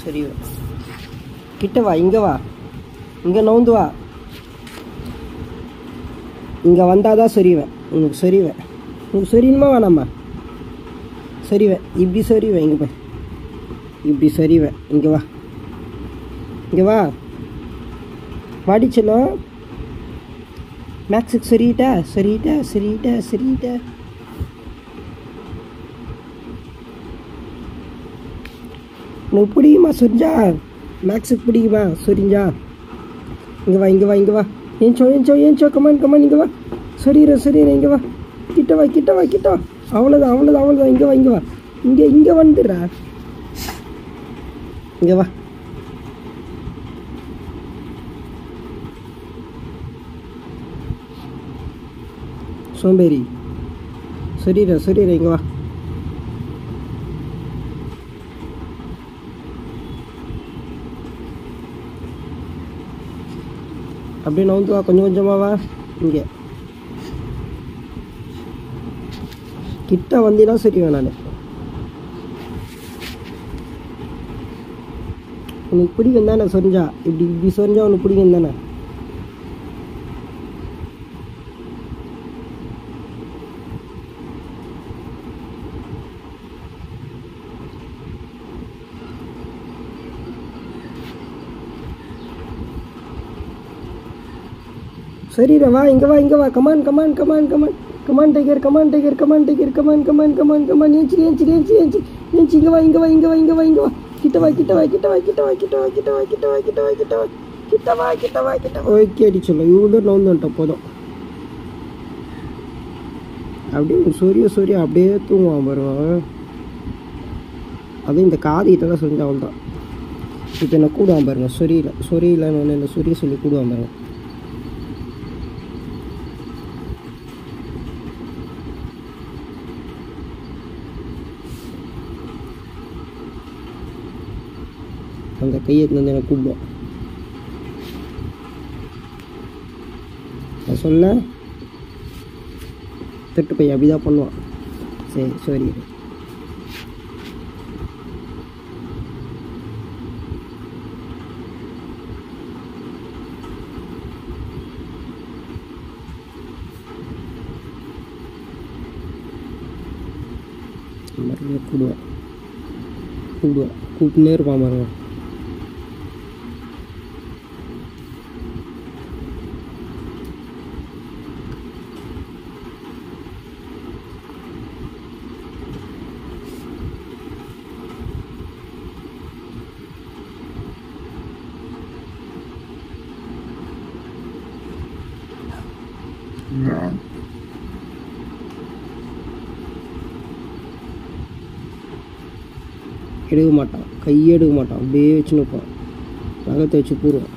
சொரிவேன் கிட்ட வா இங்கே வா இங்கே நவுந்து வா இங்கே வந்தால் தான் சொரிவேன் உனக்கு சொரிவேன் உனக்கு சொரியணுமா வேணாமா சொரிவேன் இப்படி சொரிவேன் இங்கே போய் இப்படி சொரிவேன் இங்கே வா இங்கே வா வாடிச்சலும் மேக்ஸுக்கு சரிட்டா சரிட்டா சரிட்டா சரிட்டா உனக்கு பிடிக்குமா சொரிஞ்சா மேக்ஸுக்கு பிடிக்குமா சொரிஞ்சா இங்கே வா இங்கே வா இங்கே வா ஏஞ்சோ ஏஞ்சோ ஏஞ்சோ கமான் கமான் இங்கே வா சொரியிற சொரியிற இங்கே வா கிட்ட வா கிட்ட வா கிட்ட வா அவ்வளோதான் அவ்வளோதான் அவ்வளோதான் இங்கே வா இங்கே வா இங்கே இங்கே வந்துடுறா இங்கே வா சோம்பேறி சொரியிற சொரியிற இங்கே வா அப்படியே நவுந்து வா கொஞ்சம் கொஞ்சமாக வா இங்கே கிட்ட வந்தீங்கன்னா சரிவேன் நான் உனக்கு பிடிக்கும் தானே சொரிஞ்சா இப்படி இப்படி சொரிஞ்சா உனக்கு பிடிக்கும் தானே சரிடா வா இங்கே வா இங்கே வா come on come on come on come on come on tiger come on tiger come on tiger come on come on come on come on ஏஞ்சி ஏஞ்சி ஏஞ்சி ஏஞ்சி ஏஞ்சி இங்கே வா இங்கே வா இங்கே வா இங்கே வா இங்கே வா கிட்ட வா கிட்ட வா கிட்ட வா கிட்ட வா கிட்ட வா கிட்ட வா கிட்ட வா கிட்ட வா கிட்ட வா கிட்ட வா கிட்ட வா கிட்ட ஓகே அடி சொல்ல இவ்வளோ நவுந்து வந்துட்டோம் போதும் அப்படியே சொரிய சொரிய அப்படியே தூங்குவான் பாருவான் அதுவும் இந்த காது கிட்ட தான் சொரிஞ்சா அவள் தான் இப்போ என்ன கூடுவான் பாருங்க சொரியல சொரியலன்னு ஒன்று இந்த சொரிய சொல்லி கூடுவான் பாருங்க அந்த கையை எடுத்துட்டு வந்து எனக்கு கூப்பிடுவான் நான் சொல்ல திட்டு பையன் அப்படி தான் பண்ணுவான் சரி சரி நிறைய கூடுவான் கூப்பிடுவான் கூப்பிட்டுனே இருப்பான் பாருங்க எடுக்க மாட்டான் கையே எடுக்க மாட்டான் அப்படியே வச்சு நிற்பான் நகத்தை வச்சு பூருவான்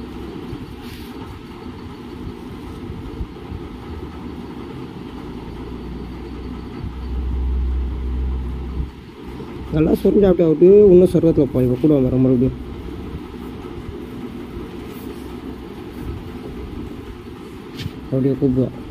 நல்லா சொரிஞ்சு அப்படியே அப்படியே இன்னும் சொர்க்கத்தில் வைப்பான் இப்போ கூட வர மறுபடியும் அப்படியே கூப்பிடுவான்